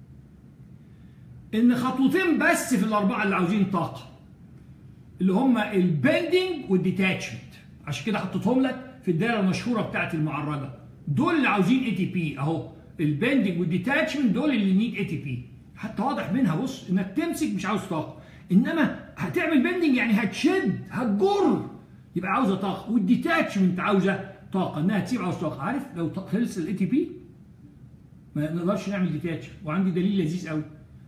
ان خطوتين بس في الاربعه اللي عاوزين طاقه اللي هم البيندينج والديتاتشمنت عشان كده حطيتهم لك في الدايره المشهوره بتاعت المعرجه دول اللي عاوزين اي تي بي اهو البندنج والديتاتشمنت دول اللي نيد اي تي بي حتى واضح منها بص انك تمسك مش عاوز طاقه انما هتعمل بندنج يعني هتشد هتجر يبقى عاوزه طاقه والديتاتشمنت عاوزه طاقه انها تسيب عاوز طاقه عارف لو خلص الاي تي بي ما نقدرش نعمل ديتاتش وعندي دليل لذيذ قوي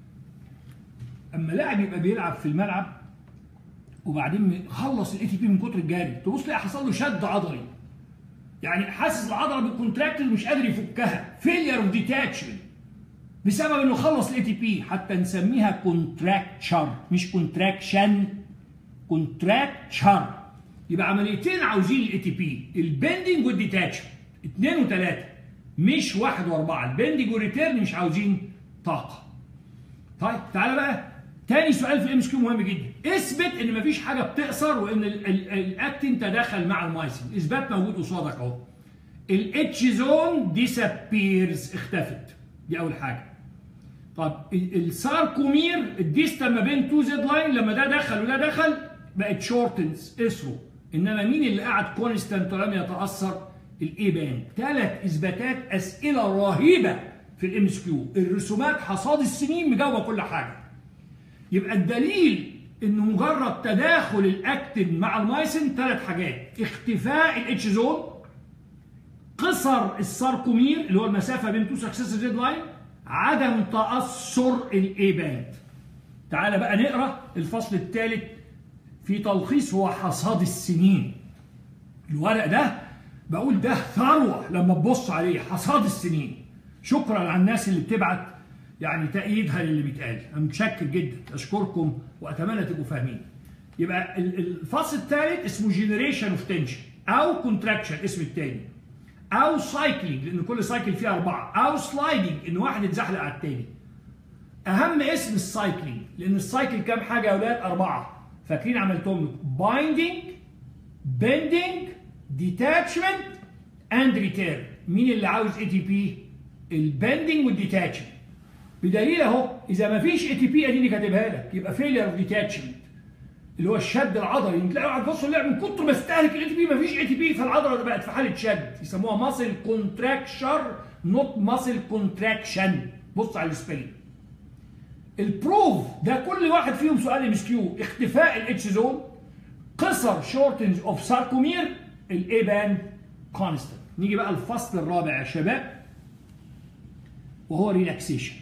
اما لاعب يبقى بيلعب في الملعب وبعدين خلص الاي تي بي من كتر الجري تبص تلاقي حصل له شد عضلي يعني حاسس العضله بالكونتراكتد مش قادر يفكها فيلير اوف ديتاتشمنت بسبب انه خلص الاي تي بي حتى نسميها كونتراكتشر مش كونتراكشن كونتراكتشر يبقى عمليتين عاوزين الاي تي بي البندنج والديتاتشمنت اثنين وثلاثه مش واحد واربعه البندنج والريتيرن مش عاوزين طاقه طيب تعالى بقى تاني سؤال في الام اس كيو مهم جدا اثبت ان مفيش حاجه بتقصر وان الاكتين تداخل مع المايسين اثبات موجود قصادك اهو الاتش زون ديسابيرز اختفت دي اول حاجه طب الساركومير الديستا ما بين تو زد لاين لما ده دخل وده دخل بقت شورتنز اسرو انما مين اللي قعد كونستانت ولم يتاثر الاي بان ثلاث اثباتات اسئله رهيبه في الام اس كيو الرسومات حصاد السنين مجاوبه كل حاجه يبقى الدليل انه مجرد تداخل الاكتين مع المايسين ثلاث حاجات اختفاء الاتش زون قصر الساركومير اللي هو المسافه بين تو سكسيسيف زد لاين عدم تاثر الاي باند تعال بقى نقرا الفصل الثالث في تلخيص هو حصاد السنين الورق ده بقول ده ثروه لما تبص عليه حصاد السنين شكرا على الناس اللي بتبعت يعني تأييدها للي بيتقال انا متشكر جدا اشكركم واتمنى تبقوا فاهمين يبقى الفصل الثالث اسمه جنريشن اوف تنشن او كونتراكشن اسم الثاني او سايكلينج لان كل سايكل فيه اربعه او سلايدنج ان واحد يتزحلق على الثاني اهم اسم السايكلينج لان السايكل كام حاجه يا اولاد اربعه فاكرين عملتهم لكم بايندينج بندنج ديتاتشمنت اند ريتيرن مين اللي عاوز اي تي بي البندنج والديتاتشمنت بدليل اهو اذا ما فيش اي تي بي اديني كاتبها لك يبقى فيلير اوف ديتاتشمنت اللي هو الشد العضلي تلاقي واحد بص اللعب من كتر ما استهلك الاي تي بي ما فيش اي تي بي فالعضله بقت في حاله شد يسموها ماسل كونتراكشر نوت ماسل كونتراكشن بص على السبيلنج البروف ده كل واحد فيهم سؤال ام اس كيو اختفاء الاتش زون قصر شورتنج اوف ساركومير الاي بان كونستنت نيجي بقى الفصل الرابع يا شباب وهو ريلاكسيشن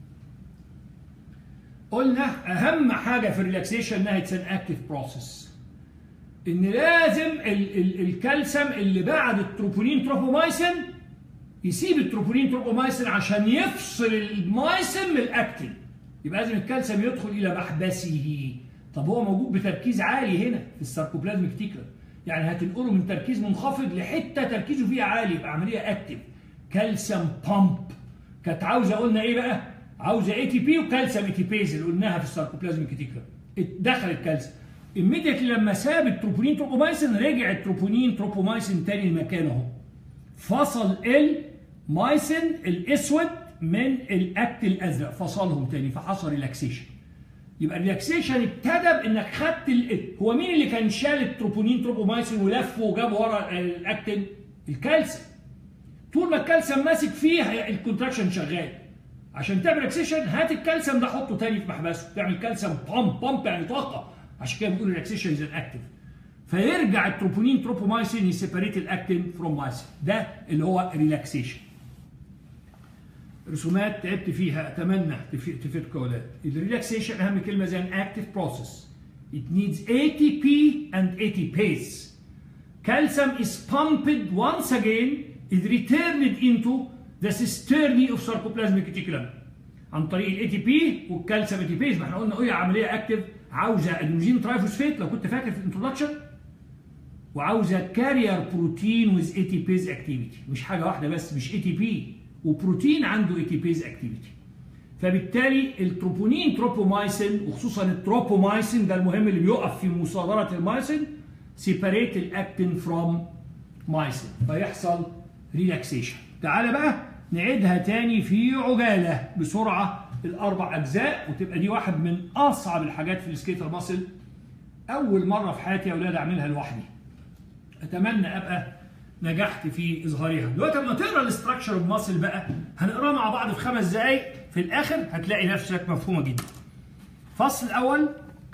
قلنا اهم حاجه في الريلاكسيشن انها اتس ان اكتيف بروسيس ان لازم ال ال الكالسيوم اللي بعد التروبونين تروبومايسين يسيب التروبونين تروبومايسين عشان يفصل المايسين من الاكتين يبقى لازم الكالسيوم يدخل الى محبسه طب هو موجود بتركيز عالي هنا في الساركوبلازميك تيكر يعني هتنقله من تركيز منخفض لحته تركيزه فيها عالي يبقى عمليه اكتف كالسيوم بامب كانت عاوزه قلنا ايه بقى؟ عاوزه اي تي بي وكالسيوم اي تي بيز اللي قلناها في الساركوبلازميك تيكر دخل الكالسيوم immediately لما ساب التروبونين تروبومايسين رجع التروبونين تروبومايسين تاني لمكانه اهو فصل المايسين الاسود من الاكت الازرق فصلهم تاني فحصل ريلاكسيشن يبقى الريلاكسيشن ابتدى بانك خدت ال... هو مين اللي كان شال التروبونين تروبومايسين ولفه وجاب ورا الاكتين الكالسيوم طول ما الكالسيوم ماسك فيه الكونتراكشن شغال عشان تعمل ريلاكسيشن هات الكالسيوم ده حطه تاني في محبسه تعمل كالسيوم بامب بامب يعني طاقه عشان كده بنقول ريلاكسيشن از اكتف فيرجع التروبونين تروبومايسين يسيبريت الاكتين فروم مايسين ده اللي هو ريلاكسيشن رسومات تعبت فيها اتمنى تفيدكم يا اولاد الريلاكسيشن اهم كلمه زي ان اكتف بروسيس it needs ATP and ATPase calcium is pumped once again is returned into the cisternae of sarcoplasmic reticulum عن طريق الاي تي بي والكالسيوم اي تي بيز ما احنا قلنا ايه عمليه اكتف عاوزه ادينوزين ترايفوسفيت لو كنت فاكر في الانترودكشن وعاوزه كارير بروتين ويز اي تي بيز اكتيفيتي مش حاجه واحده بس مش اي تي بي وبروتين عنده اي تي بيز اكتيفيتي فبالتالي التروبونين تروبومايسين وخصوصا التروبومايسين ده المهم اللي بيقف في مصادره المايسين سيباريت الاكتين فروم مايسين فيحصل ريلاكسيشن تعالى بقى نعيدها تاني في عجاله بسرعه الاربع اجزاء وتبقى دي واحد من اصعب الحاجات في السكيتر ماسل اول مره في حياتي يا اولاد اعملها لوحدي اتمنى ابقى نجحت في اظهارها دلوقتي لما تقرا الاستراكشر اوف ماسل بقى هنقراها مع بعض في خمس دقائق في الاخر هتلاقي نفسك مفهومه جدا الفصل الاول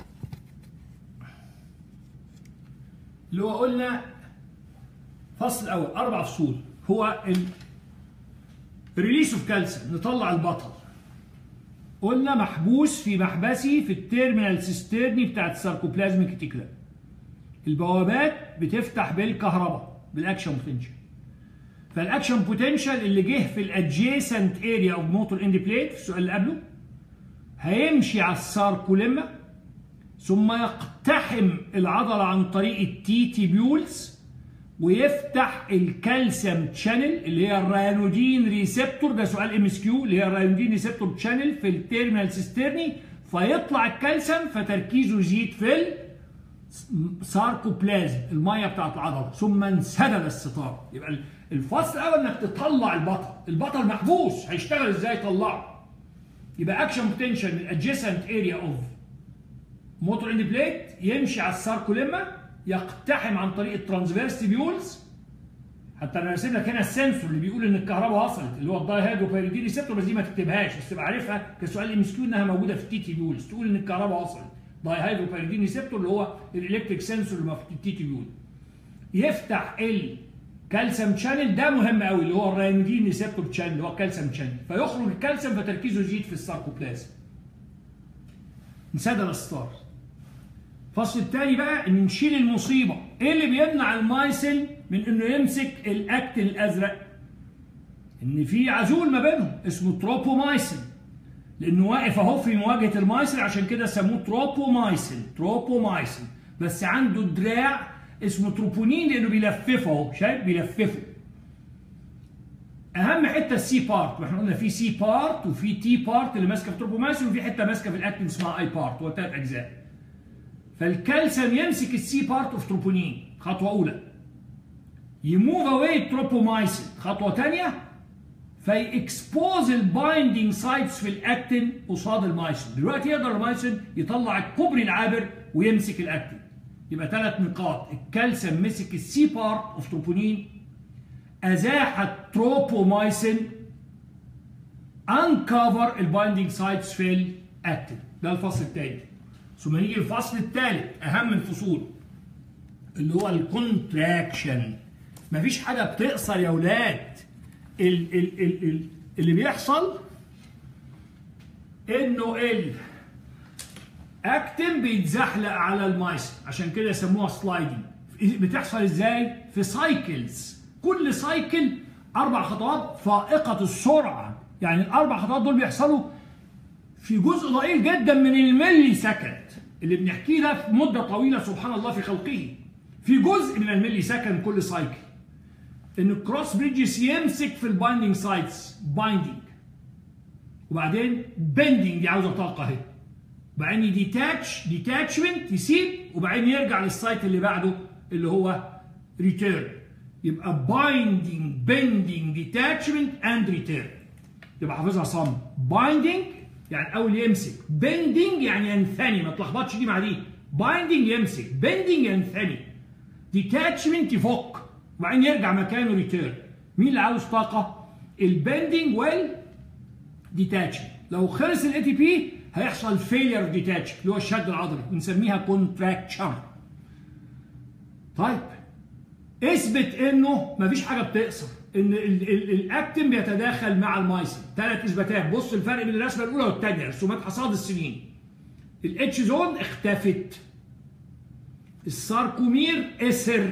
اللي هو قلنا فصل الاول اربع فصول هو الريليس اوف كالسيوم نطلع البطل قلنا محبوس في محبسي في التيرمينال سيسترني بتاعت الساركوبلازميك ريتيكولم البوابات بتفتح بالكهرباء بالاكشن بوتنشال فالاكشن بوتنشال اللي جه في الادجيسنت اريا اوف موتور اند بليت في السؤال اللي قبله هيمشي على الساركوليما ثم يقتحم العضله عن طريق التي تيبيولز ويفتح الكالسيوم تشانل اللي هي الريانودين ريسبتور ده سؤال ام اس كيو اللي هي الريانودين ريسبتور تشانل في التيرمينال سيسترني فيطلع الكالسيوم فتركيزه يزيد في الساركوبلازم الميه بتاعت العضله ثم انسدل الستار يبقى الفصل الاول انك تطلع البطل البطل محبوس هيشتغل ازاي يطلعه يبقى اكشن بوتنشال من ادجيسنت اريا اوف موتور اند بليت يمشي على الساركوليما يقتحم عن طريق الترانسفيرس تيبيولز حتى انا راسم لك هنا السنسور اللي بيقول ان الكهرباء وصلت اللي هو الداي هيدروبيريدين ريسبتور بس دي ما تكتبهاش بس تبقى عارفها كسؤال ام اس كيو انها موجوده في التي تيبيولز تقول ان الكهرباء وصلت داي هيدروبيريدين ريسبتور اللي هو الالكتريك سنسور اللي في التي تيبيول يفتح الكالسيوم شانل ده مهم قوي اللي هو الريانودين ريسبتور شانل اللي هو الكالسيوم شانل فيخرج الكالسيوم فتركيزه يزيد في الساركوبلازم انسدل الستار الفصل الثاني بقى ان نشيل المصيبه ايه اللي بيمنع المايسل من انه يمسك الاكتين الازرق ان في عزول ما بينهم اسمه تروبومايسل لانه واقف اهو في مواجهه المايسل عشان كده سموه تروبومايسل تروبومايسل بس عنده دراع اسمه تروبونين لانه بيلففه اهو شايف بيلففه اهم حته السي بارت احنا قلنا في سي بارت وفي تي بارت اللي ماسكه في تروبومايسل وفي حته ماسكه في الاكتين اسمها اي بارت هو ثلاث اجزاء فالكالسيوم يمسك السي بارت اوف تروبونين خطوه اولى يموف اواي تروبومايسين خطوه ثانيه فيكسبوز البايندينج سايتس في الاكتين قصاد المايسين دلوقتي يقدر المايسين يطلع الكوبري العابر ويمسك الاكتين يبقى ثلاث نقاط الكالسيوم مسك السي بارت اوف تروبونين ازاح التروبومايسين انكفر البايندينج سايتس في الاكتين ده الفصل الثاني ثم نيجي الفصل الثالث اهم الفصول اللي هو الكونتراكشن مفيش حاجه بتقصر يا اولاد ال ال ال ال اللي بيحصل انه ال اكتم بيتزحلق على المايس عشان كده يسموها سلايدنج بتحصل ازاي في سايكلز كل سايكل اربع خطوات فائقه السرعه يعني الاربع خطوات دول بيحصلوا في جزء ضئيل جدا من الملي سكند اللي بنحكيه ده في مده طويله سبحان الله في خلقه في جزء من الملي سكند كل سايكل ان الكروس بريدجز يمسك في البايندينج سايتس بايندينج وبعدين بندنج دي عاوزه طاقه اهي وبعدين ديتاتش ديتاتشمنت يسيب وبعدين يرجع للسايت اللي بعده اللي هو ريتيرن يبقى بايندينج بندنج ديتاتشمنت اند ريتيرن يبقى حافظها صم بايندينج يعني اول يمسك بندنج يعني ينثني ما تلخبطش دي مع دي بايندنج يمسك بندنج ينثني ديتاتشمنت يفك وبعدين يرجع مكانه ريتيرن مين اللي عاوز طاقه البندنج وال ديتاتشمنت لو خلص الاي تي بي هيحصل فيلير اوف ديتاتش اللي هو الشد العضلي بنسميها كونتراكشن طيب اثبت انه مفيش حاجه بتقصر ان الاكتين بيتداخل مع المايسين ثلاث اثباتات بص الفرق بين الرسمه الاولى والثانيه رسومات حصاد السنين الاتش زون اختفت الساركومير اسر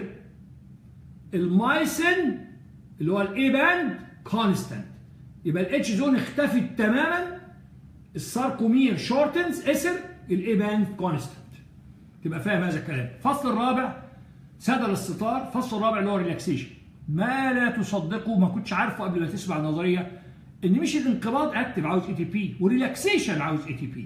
المايسين اللي هو الاي باند كونستانت يبقى الاتش زون اختفت تماما الساركومير شورتنز اسر الاي باند كونستانت تبقى فاهم هذا الكلام الفصل الرابع سدل الستار الفصل الرابع اللي هو ريلاكسيشن ما لا تصدقه ما كنتش عارفه قبل ما تسمع النظريه ان مش الانقباض اكتف عاوز اي تي بي وريلاكسيشن عاوز اي تي بي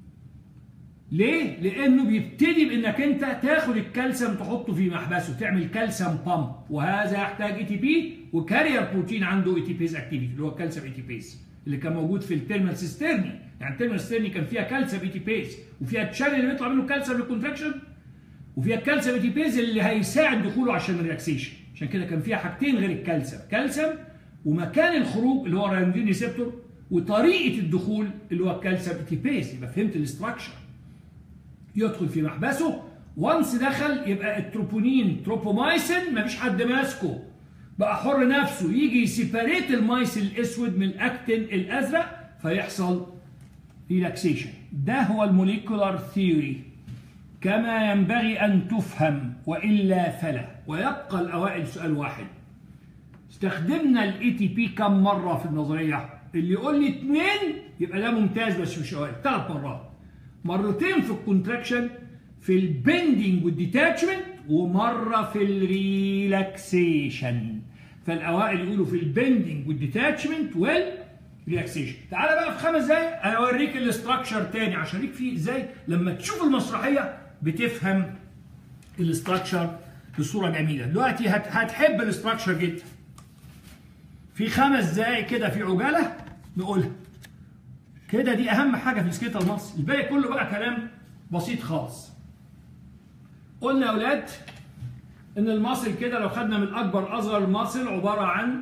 ليه؟ لانه بيبتدي بانك انت تاخد الكالسيوم تحطه في محبسه تعمل كالسيوم بامب وهذا يحتاج اي تي بي وكارير بروتين عنده اي تي بيز اكتيفيتي اللي هو الكالسيوم اي تي بيز اللي كان موجود في التيرمال سيسترني يعني التيرمال سيسترني كان فيها كالسيوم اي تي بيز وفيها التشانل اللي بيطلع منه كالسيوم للكونتراكشن وفيها الكالسيوم اي تي بيز اللي هيساعد دخوله عشان الريلاكسيشن عشان كده كان فيها حاجتين غير الكالسيوم كالسيوم ومكان الخروج اللي هو الريانودين ريسبتور وطريقه الدخول اللي هو الكالسيوم اتيبيز يبقى فهمت الاستراكشر يدخل في محبسه وانس دخل يبقى التروبونين تروبومايسين مفيش حد ماسكه بقى حر نفسه يجي يسيبريت المايسين الاسود من الاكتين الازرق فيحصل ريلاكسيشن ده هو الموليكولار ثيوري كما ينبغي ان تفهم والا فلا ويبقى الاوائل سؤال واحد استخدمنا الاي تي بي كم مره في النظريه اللي يقول لي اثنين يبقى ده ممتاز بس مش اوائل ثلاث مرات مرتين في الكونتراكشن في البندنج والديتاتشمنت ومره في الريلاكسيشن فالاوائل يقولوا في البندنج والديتاتشمنت والريلاكسيشن تعالى بقى في خمس دقايق انا اوريك الاستراكشر تاني عشان اوريك فيه ازاي لما تشوف المسرحيه بتفهم الاستراكشر بصوره جميله دلوقتي هت هتحب الاستراكشر جدا في خمس دقايق كده في عجاله نقولها كده دي اهم حاجه في السكيتال مصر الباقي كله بقى كلام بسيط خالص قلنا يا اولاد ان المصل كده لو خدنا من اكبر اصغر المصل عباره عن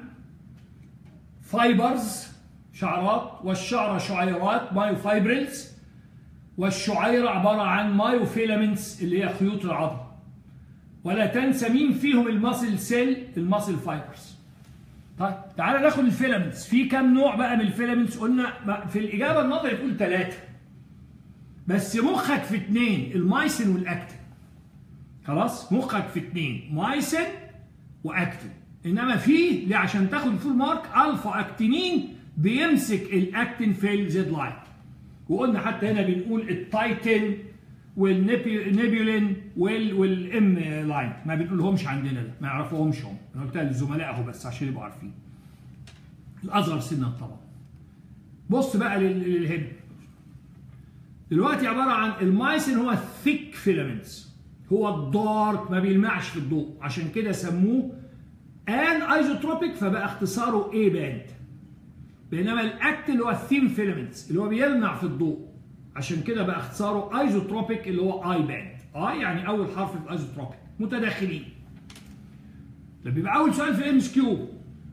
فايبرز شعرات والشعره شعيرات مايو فايبرلز والشعيره عباره عن مايو فيلامنتس اللي هي خيوط العظم ولا تنسى مين فيهم المصل سيل المصل فايبرز طيب تعالى ناخد الفيلامنتس في كام نوع بقى من الفيلامنتس قلنا في الاجابه النظري تقول ثلاثه بس مخك في اثنين المايسين والاكتين خلاص مخك في اثنين مايسين واكتين انما في عشان تاخد الفول مارك الفا اكتينين بيمسك الاكتين في الزد لاين وقلنا حتى هنا بنقول التايتن والنيبيولين والام لاين ما بنقولهمش عندنا ده ما يعرفوهمش هم انا قلتها للزملاء اهو بس عشان يبقوا عارفين الاصغر سنا طبعا بص بقى للهيد دلوقتي عباره عن المايسين هو ثيك فيلامنتس هو الدارك ما بيلمعش في الضوء عشان كده سموه ان ايزوتروبيك فبقى اختصاره اي باند بينما الاكت اللي هو الثيم فيلامنتس اللي هو بيلمع في الضوء عشان كده بقى اختصاره ايزوتروبيك اللي هو اي باند اي يعني اول حرف في ايزوتروبيك متداخلين ده بيبقى اول سؤال في الام اس كيو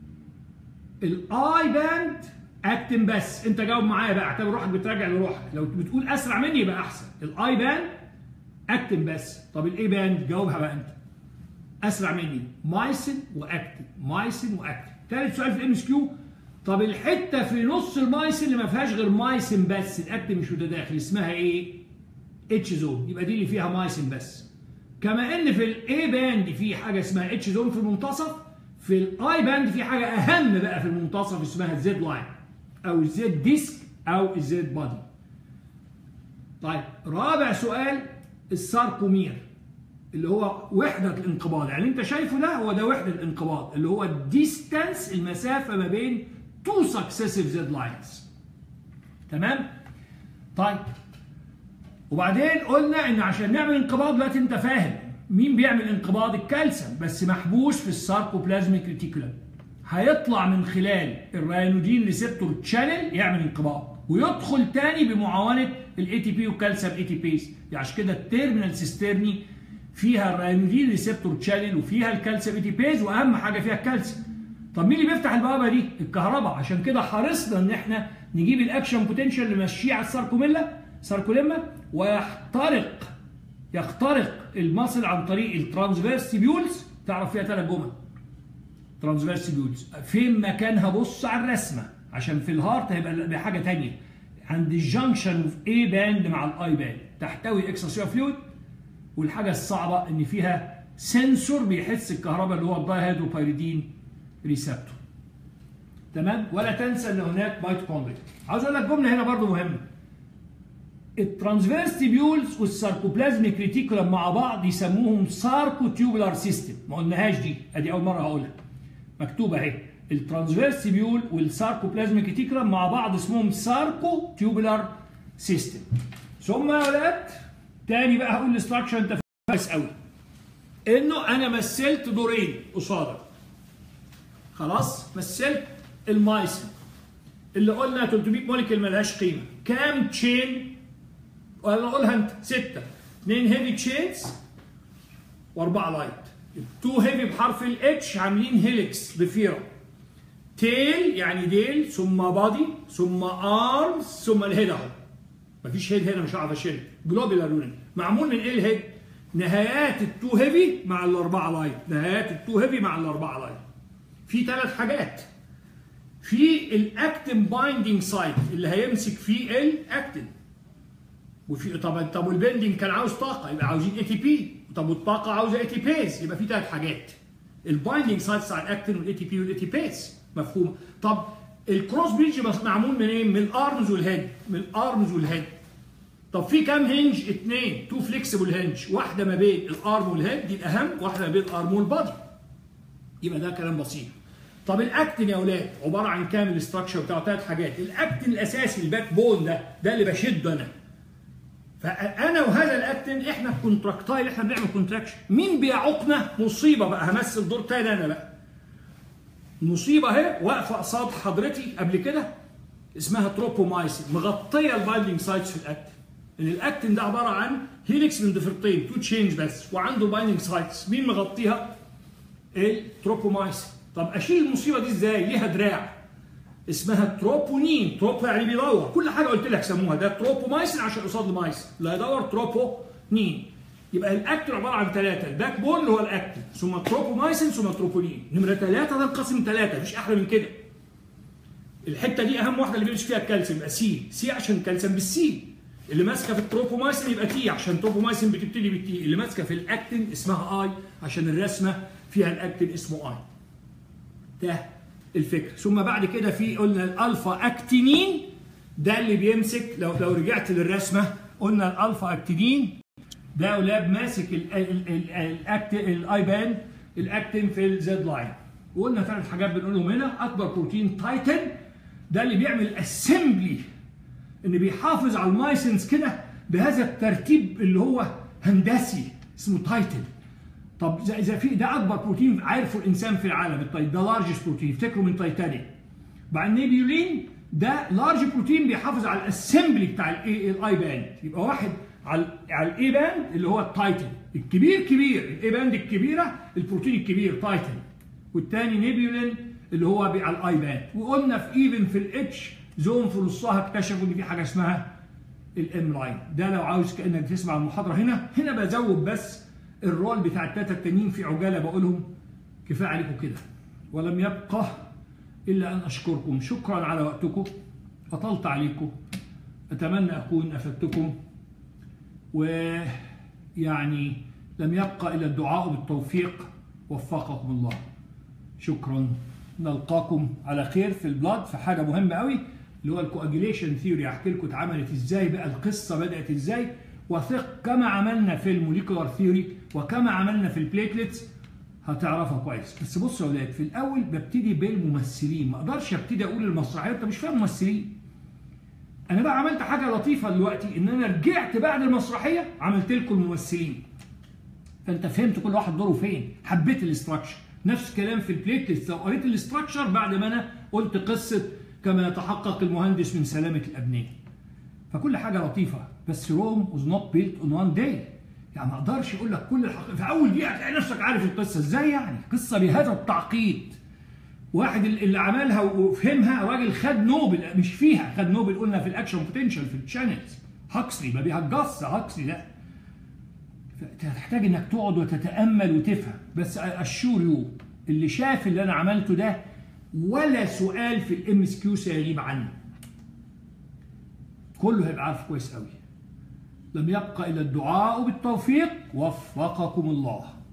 الاي باند اكتم بس انت جاوب معايا بقى اعتبر روحك بتراجع لروحك لو بتقول اسرع مني يبقى احسن الاي باند اكتم بس طب الاي باند جاوبها بقى انت اسرع مني مايسن واكتم مايسن واكتم ثالث سؤال في الام اس كيو طب الحته في نص المايسن اللي ما فيهاش غير مايسن بس الاكتم مش متداخل اسمها ايه اتش زون يبقى دي اللي فيها مايسن بس كما ان في الاي باند في حاجه اسمها اتش زون في المنتصف في الاي باند في حاجه اهم بقى في المنتصف اسمها الزد لاين او الزد ديسك او الزد بادي طيب رابع سؤال الساركومير اللي هو وحدة الانقباض يعني انت شايفه ده هو ده وحدة الانقباض اللي هو الديستانس المسافة ما بين تو سكسيسيف زد لاينز تمام طيب وبعدين قلنا ان عشان نعمل انقباض دلوقتي انت فاهم مين بيعمل انقباض الكالسيوم بس محبوس في الساركوبلازميك ريتيكولم هيطلع من خلال الراينودين ريسبتور تشانل يعمل انقباض ويدخل تاني بمعاونه الاي تي بي والكالسيوم اي تي بيز يعني عشان كده التيرمينال سيسترني فيها الراينودين ريسبتور تشانل وفيها الكالسيوم اي تي بيز واهم حاجه فيها الكالسيوم طب مين اللي بيفتح البوابه دي الكهرباء عشان كده حرصنا ان احنا نجيب الاكشن بوتنشال اللي ماشيه على الساركوميلا ساركوليما ويخترق يخترق المصل عن طريق الترانسفيرسيبيولز تعرف فيها ثلاث جمل ترانسفيرسيبيولز فين مكانها بص على الرسمه عشان في الهارت هيبقى بحاجه ثانيه عند الجنكشن اوف اي باند مع الاي باند تحتوي اكسترا فلويد والحاجه الصعبه ان فيها سنسور بيحس الكهرباء اللي هو الدايهيدروبيريدين ريسبتور تمام ولا تنسى ان هناك ميتوكوندريا عاوز اقول لك جمله هنا برضو مهمه الترانسفيرس تيبيولز والساركوبلازميك ريتيكولم مع بعض يسموهم ساركو تيوبولار سيستم ما قلناهاش دي ادي اول مره هقولها مكتوبه اهي الترانسفيرس تيبيول والساركوبلازميك ريتيكولم مع بعض اسمهم ساركو تيوبولار سيستم ثم يا ولاد تاني بقى هقول الاستراكشر انت كويس قوي انه انا مثلت دورين قصادك خلاص مثلت المايسن اللي قلنا 300 موليكيول ملهاش قيمه كام تشين ولا اقولها انت سته اثنين هيفي تشينز واربعه لايت التو هيفي بحرف الاتش عاملين هيلكس ضفيره تيل يعني ديل ثم بادي ثم ارمز ثم الهيد اهو مفيش هيد هنا مش هعرف اشيل جلوبيلار يونت معمول من ايه الهيد؟ نهايات التو هيفي مع الاربعه لاين نهايات التو هيفي مع الاربعه لاين في ثلاث حاجات في الاكتين بايندينج سايت اللي هيمسك فيه الاكتين وفي طب طب والبندنج كان عاوز طاقه يبقى عاوزين اي تي بي طب والطاقه عاوزه اي تي بيز يبقى في ثلاث حاجات البايندينج سايتس على الاكتين والاي تي بي والاي تي بيز مفهوم طب الكروس بريدج معمول من ايه؟ من الارمز والهيد من الارمز والهيد طب في كام هنج؟ اثنين تو فليكسبل هنج واحده ما بين الارم والهيد دي الاهم واحده ما بين الارم والبادي يبقى ده كلام بسيط طب الاكتن يا اولاد عباره عن كام الاستراكشر بتاعه ثلاث حاجات الاكتن الاساسي الباك بون ده ده اللي بشده انا فانا وهذا الاكتن احنا الكونتراكتايل احنا بنعمل كونتراكشن مين بيعوقنا مصيبه بقى همثل دور تاني انا بقى مصيبه اهي واقفه قصاد حضرتي قبل كده اسمها تروبومايسين مغطيه البايندينج سايتس في الاكتن ان الاكتن ده عباره عن هيليكس من ضفيرتين تو تشينج بس وعنده بايندينج سايتس مين مغطيها؟ التروبومايسين طب اشيل المصيبه دي ازاي؟ ليها دراع اسمها تروبونين تروبو يعني بيدور كل حاجه قلت لك سموها ده تروبومايسين عشان قصاد المايسين لا يدور تروبونين يبقى الاكتين عباره عن ثلاثه الباك بون اللي هو الاكتين ثم تروبومايسين ثم تروبونين نمره ثلاثه ده القسم ثلاثه مفيش احلى من كده الحته دي اهم واحده اللي بيمشي فيها الكالسيوم يبقى سي سي عشان الكالسيوم بالسي اللي ماسكه في التروبومايسين يبقى تي عشان التروبومايسين بتبتدي بالتي اللي ماسكه في الاكتين اسمها اي عشان الرسمه فيها الاكتين اسمه اي ده الفكر ثم بعد كده في قلنا الالفا اكتينين ده اللي بيمسك لو لو رجعت للرسمه قلنا الالفا اكتينين ده اولاد ماسك الاي بان الاكتين في الزد لاين وقلنا ثلاث حاجات بنقولهم هنا اكبر بروتين تايتن ده اللي بيعمل اسمبلي ان بيحافظ على المايسنس كده بهذا الترتيب اللي هو هندسي اسمه تايتن طب اذا في ده اكبر بروتين عارفه الانسان في العالم التايت ده لارجست بروتين افتكروا من تايتانيك بعد النيبيولين ده لارج بروتين بيحافظ على الاسمبلي بتاع الاي الاي باند يبقى واحد على على الاي باند اللي هو التايتن الكبير كبير الاي باند الكبيره البروتين الكبير تايتن والثاني نيبيولين اللي هو على الاي باند وقلنا في ايفن في الاتش زون في نصها اكتشفوا ان في حاجه اسمها الام لاين ده لو عاوز كانك تسمع المحاضره هنا هنا بزود بس الرول بتاع التلاته التانيين في عجاله بقولهم كفايه عليكم كده ولم يبقى الا ان اشكركم شكرا على وقتكم اطلت عليكم اتمنى اكون افدتكم ويعني لم يبقى الا الدعاء بالتوفيق وفقكم الله شكرا نلقاكم على خير في البلاد في حاجه مهمه قوي اللي هو الكواجيليشن ثيوري هحكي لكم اتعملت ازاي بقى القصه بدات ازاي وثق كما عملنا في الموليكولار ثيوري وكما عملنا في البليتلتس هتعرفها كويس بس بصوا يا اولاد في الاول ببتدي بالممثلين ما اقدرش ابتدي اقول المسرحيه انت مش فاهم ممثلين انا بقى عملت حاجه لطيفه دلوقتي ان انا رجعت بعد المسرحيه عملت لكم الممثلين فانت فهمت كل واحد دوره فين حبيت الاستراكشر نفس الكلام في البليتلتس لو قريت الاستراكشر بعد ما انا قلت قصه كما يتحقق المهندس من سلامه الابنيه فكل حاجه لطيفه بس روم was not built on one day يعني ما اقدرش اقول لك كل الحق... في اول دقيقه تلاقي نفسك عارف القصه ازاي يعني قصه بهذا التعقيد واحد اللي عملها وفهمها راجل خد نوبل مش فيها خد نوبل قلنا في الاكشن بوتنشال في الشانلز هاكسلي ما بيهجص هاكسلي لا هتحتاج انك تقعد وتتامل وتفهم بس اشور يو اللي شاف اللي انا عملته ده ولا سؤال في الام اس كيو سيغيب عنه كله هيبقى عارف كويس قوي لم يبقى الا الدعاء بالتوفيق وفقكم الله